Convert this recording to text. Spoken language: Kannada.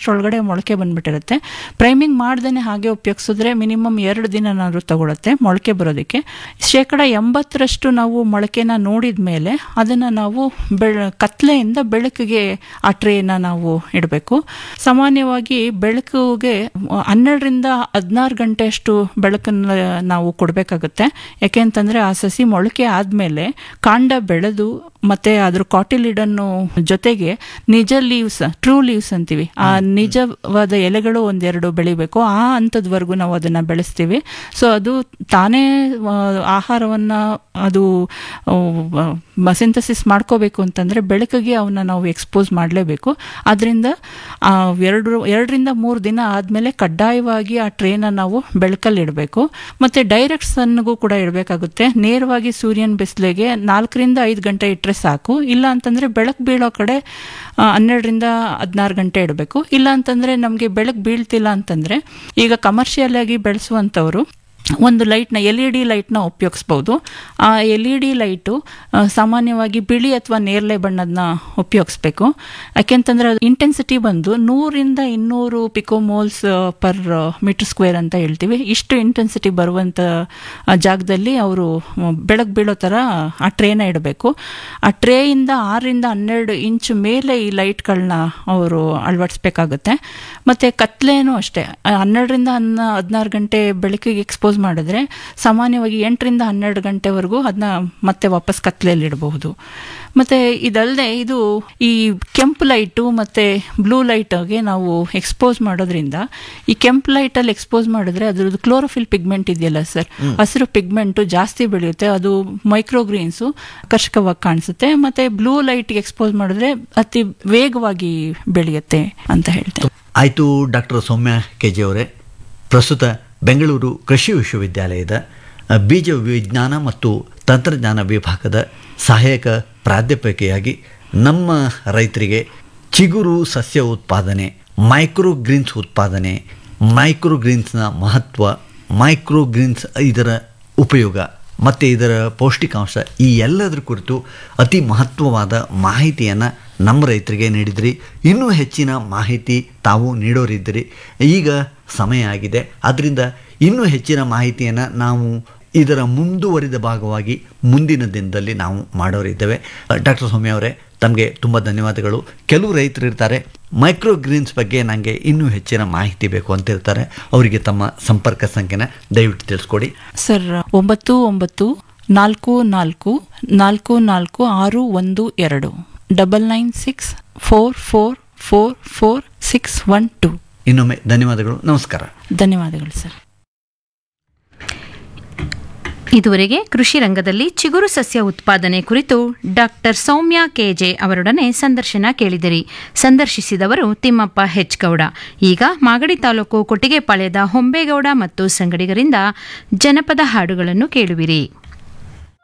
ಅಷ್ಟರೊಳಗಡೆ ಮೊಳಕೆ ಬಂದ್ಬಿಟ್ಟಿರುತ್ತೆ ಪ್ರೈಮಿಂಗ್ ಮಾಡ್ದೇ ಹಾಗೆ ಉಪಯೋಗಿಸಿದ್ರೆ ಮಿನಿಮಮ್ ಎರಡು ದಿನನಾದ್ರೂ ತಗೊಳುತ್ತೆ ಮೊಳಕೆ ಬರೋದಕ್ಕೆ ಶೇಕಡ ಎಂಬತ್ತರಷ್ಟು ನಾವು ಮೊಳಕೆನ ನೋಡಿದ ಮೇಲೆ ಅದನ್ನು ನಾವು ಬೆಳ ಕತ್ಲೆಯಿಂದ ಬೆಳಕಿಗೆ ಆ ಟ್ರೇನ ನಾವು ಇಡಬೇಕು ಸಾಮಾನ್ಯವಾಗಿ ಬೆಳಕಿಗೆ ಹನ್ನೆರಡರಿಂದ ಹದಿನಾರು ಗಂಟೆಯಷ್ಟು ಬೆಳಕನ್ನು ನಾವು ಕೊಡಬೇಕಾಗುತ್ತೆ ಯಾಕೆ ಅಂತಂದರೆ ಆ ಸಸಿ ಮೊಳಕೆ ಆದಮೇಲೆ ಕಾಂಡ ಬೆಳೆದು ಮತ್ತೆ ಅದ್ರ ಕಾಟಿಲಿಡನ್ನು ಜೊತೆಗೆ ನಿಜ ಲೀವ್ಸ್ ಟ್ರೂ ಲೀವ್ಸ್ ಅಂತೀವಿ ಆ ನಿಜವಾದ ಎಲೆಗಳು ಒಂದೆರಡು ಬೆಳಿಬೇಕು ಆ ಹಂತದವರೆಗೂ ನಾವು ಅದನ್ನು ಬೆಳೆಸ್ತೀವಿ ಸೊ ಅದು ತಾನೇ ಆ, ಆಹಾರವನ್ನ ಅದು ಸಿಂಥಸಿಸ್ ಮಾಡ್ಕೋಬೇಕು ಅಂತಂದ್ರೆ ಬೆಳಕಿಗೆ ಅವನ್ನ ನಾವು ಎಕ್ಸ್ಪೋಸ್ ಮಾಡಲೇಬೇಕು ಅದರಿಂದ ಎರಡು ಎರಡರಿಂದ ಮೂರು ದಿನ ಆದಮೇಲೆ ಕಡ್ಡಾಯವಾಗಿ ಆ ಟ್ರೇನ ನಾವು ಬೆಳಕಲ್ಲಿ ಇಡಬೇಕು ಮತ್ತೆ ಡೈರೆಕ್ಟ್ ಸನ್ಗೂ ಕೂಡ ಇಡಬೇಕಾಗುತ್ತೆ ನೇರವಾಗಿ ಸೂರ್ಯನ ಬಿಸಿಲಿಗೆ ನಾಲ್ಕರಿಂದ ಐದು ಗಂಟೆ ಇಟ್ಟರೆ ಸಾಕು ಇಲ್ಲ ಅಂತಂದ್ರೆ ಬೆಳಕು ಬೀಳೋ ಕಡೆ ಆ, ಹನ್ನೆರಡರಿಂದ ಹದಿನಾರು ಗಂಟೆ ಇಡಬೇಕು ಇಲ್ಲ ಅಂತಂದ್ರೆ ನಮಗೆ ಬೆಳಕು ಬೀಳ್ತಿಲ್ಲ ಅಂತಂದ್ರೆ ಈಗ ಕಮರ್ಷಿಯಲ್ ಆಗಿ ಬೆಳೆಸುವಂಥವ್ರು ಒಂದು ಲೈಟ್ನ ಎಲ್ ಇ ಡಿ ಲೈಟ್ನ ಉಪಯೋಗಿಸ್ಬೋದು ಆ ಎಲ್ ಇ ಡಿ ಲೈಟು ಆ, ಸಾಮಾನ್ಯವಾಗಿ ಬಿಳಿ ಅಥವಾ ನೇರಳೆ ಬಣ್ಣದನ್ನ ಉಪಯೋಗಿಸ್ಬೇಕು ಯಾಕೆಂತಂದ್ರೆ ಅದು ಇಂಟೆನ್ಸಿಟಿ ಬಂದು ನೂರಿಂದ ಇನ್ನೂರು ಪಿಕೋಮೋಲ್ಸ್ ಪರ್ ಮೀಟರ್ ಸ್ಕ್ವೇರ್ ಅಂತ ಹೇಳ್ತೀವಿ ಇಷ್ಟು ಇಂಟೆನ್ಸಿಟಿ ಬರುವಂಥ ಆ, ಜಾಗದಲ್ಲಿ ಅವರು ಬೆಳಕು ಬೀಳೋ ಥರ ಆ ಟ್ರೇನ ಇಡಬೇಕು ಆ ಟ್ರೇಯಿಂದ ಆರರಿಂದ ಹನ್ನೆರಡು ಇಂಚ್ ಮೇಲೆ ಈ ಲೈಟ್ಗಳನ್ನ ಅವರು ಅಳವಡಿಸ್ಬೇಕಾಗುತ್ತೆ ಮತ್ತು ಕತ್ಲೇನೂ ಅಷ್ಟೇ ಆ, ಹನ್ನೆರಡರಿಂದ ಹನ್ನ ಹದಿನಾರು ಗಂಟೆ ಬೆಳಕಿಗೆ ಎಕ್ಸ್ಪೋಸ್ ಮಾಡಿದ್ರೆ ಸಾಮಾನ್ಯವಾಗಿ ಎಂಟರಿಂದ ಹನ್ನೆರಡು ಗಂಟೆವರೆಗೂ ಅದನ್ನ ಮತ್ತೆ ವಾಪಸ್ ಕತ್ಲೆಯಲ್ಲಿ ಇಡಬಹುದು ಮತ್ತು ಇದಲ್ಲದೆ ಇದು ಈ ಕೆಂಪು ಲೈಟು ಮತ್ತು ಬ್ಲೂ ಲೈಟ್ಗೆ ನಾವು ಎಕ್ಸ್ಪೋಸ್ ಮಾಡೋದ್ರಿಂದ ಈ ಕೆಂಪು ಲೈಟಲ್ಲಿ ಎಕ್ಸ್ಪೋಸ್ ಮಾಡಿದ್ರೆ ಅದ್ರದ್ದು ಕ್ಲೋರೋಫಿಲ್ ಪಿಗ್ಮೆಂಟ್ ಇದೆಯಲ್ಲ ಸರ್ ಹಸಿರು ಪಿಗ್ಮೆಂಟು ಜಾಸ್ತಿ ಬೆಳೆಯುತ್ತೆ ಅದು ಮೈಕ್ರೋಗ್ರೀನ್ಸು ಆಕರ್ಷಕವಾಗಿ ಕಾಣಿಸುತ್ತೆ ಮತ್ತು ಬ್ಲೂ ಲೈಟ್ಗೆ ಎಕ್ಸ್ಪೋಸ್ ಮಾಡಿದ್ರೆ ಅತಿ ವೇಗವಾಗಿ ಬೆಳೆಯುತ್ತೆ ಅಂತ ಹೇಳ್ತೇನೆ ಆಯಿತು ಡಾಕ್ಟರ್ ಸೌಮ್ಯ ಕೆ ಜಿ ಅವರೇ ಪ್ರಸ್ತುತ ಬೆಂಗಳೂರು ಕೃಷಿ ವಿಶ್ವವಿದ್ಯಾಲಯದ ಅ, ಬೀಜ ವಿಜ್ಞಾನ ಮತ್ತು ತಂತ್ರಜ್ಞಾನ ವಿಭಾಗದ ಸಹಾಯಕ ಪ್ರಾಧ್ಯಾಪಕಿಯಾಗಿ ನಮ್ಮ ರೈತರಿಗೆ ಚಿಗುರು ಸಸ್ಯ ಉತ್ಪಾದನೆ ಮೈಕ್ರೋಗ್ರೀನ್ಸ್ ಉತ್ಪಾದನೆ ಮೈಕ್ರೋಗ್ರೀನ್ಸ್ನ ಮಹತ್ವ ಮೈಕ್ರೋಗ್ರೀನ್ಸ್ ಇದರ ಉಪಯೋಗ ಮತ್ತು ಇದರ ಪೌಷ್ಟಿಕಾಂಶ ಈ ಎಲ್ಲದರ ಕುರಿತು ಅತಿ ಮಹತ್ವವಾದ ಮಾಹಿತಿಯನ್ನು ನಮ್ಮ ರೈತರಿಗೆ ನೀಡಿದ್ರಿ ಇನ್ನೂ ಹೆಚ್ಚಿನ ಮಾಹಿತಿ ತಾವು ನೀಡೋರಿದ್ದೀರಿ ಈಗ ಸಮಯ ಆಗಿದೆ ಆದ್ದರಿಂದ ಇನ್ನೂ ಹೆಚ್ಚಿನ ಮಾಹಿತಿಯನ್ನು ನಾವು ಇದರ ಮುಂದುವರಿದ ಭಾಗವಾಗಿ ಮುಂದಿನ ದಿನದಲ್ಲಿ ನಾವು ಮಾಡೋರಿದ್ದೇವೆ ಡಾಕ್ಟರ್ ಸೌಮ್ಯ ಅವರೇ ತಮಗೆ ತುಂಬ ಧನ್ಯವಾದಗಳು ಕೆಲವು ರೈತರು ಇರ್ತಾರೆ ಮೈಕ್ರೋ ಗ್ರೀನ್ಸ್ ಬಗ್ಗೆ ನನಗೆ ಇನ್ನೂ ಹೆಚ್ಚಿನ ಮಾಹಿತಿ ಬೇಕು ಅಂತ ಇರ್ತಾರೆ ಅವರಿಗೆ ತಮ್ಮ ಸಂಪರ್ಕ ಸಂಖ್ಯೆನ ದಯವಿಟ್ಟು ತಿಳಿಸ್ಕೊಡಿ ಸರ್ ಒಂಬತ್ತು ಒಂಬತ್ತು ನಾಲ್ಕು ನಾಲ್ಕು ನಾಲ್ಕು ನಾಲ್ಕು ಆರು ಒಂದು ಎರಡು double nine six four four four four six one two ಇನ್ನೊಮ್ಮೆ ಧನ್ಯವಾದಗಳು ನಮಸ್ಕಾರ ಧನ್ಯವಾದಗಳು ಸರ್ ಇದುವರೆಗೆ ಕೃಷಿ ರಂಗದಲ್ಲಿ ಚಿಗುರು ಸಸ್ಯ ಉತ್ಪಾದನೆ ಕುರಿತು ಡಾಕ್ಟರ್ ಸೌಮ್ಯ ಕೆಜೆ ಅವರೊಡನೆ ಸಂದರ್ಶನ ಕೇಳಿದಿರಿ ಸಂದರ್ಶಿಸಿದವರು ತಿಮ್ಮಪ್ಪ ಹೆಚ್ ಗೌಡ ಈಗ ಮಾಗಡಿ ತಾಲೂಕು ಕೊಟ್ಟಿಗೆಪಾಳ್ಯದ ಹೊಂಬೇಗೌಡ ಮತ್ತು ಸಂಗಡಿಗರಿಂದ ಜನಪದ ಹಾಡುಗಳನ್ನು ಕೇಳುವಿರಿ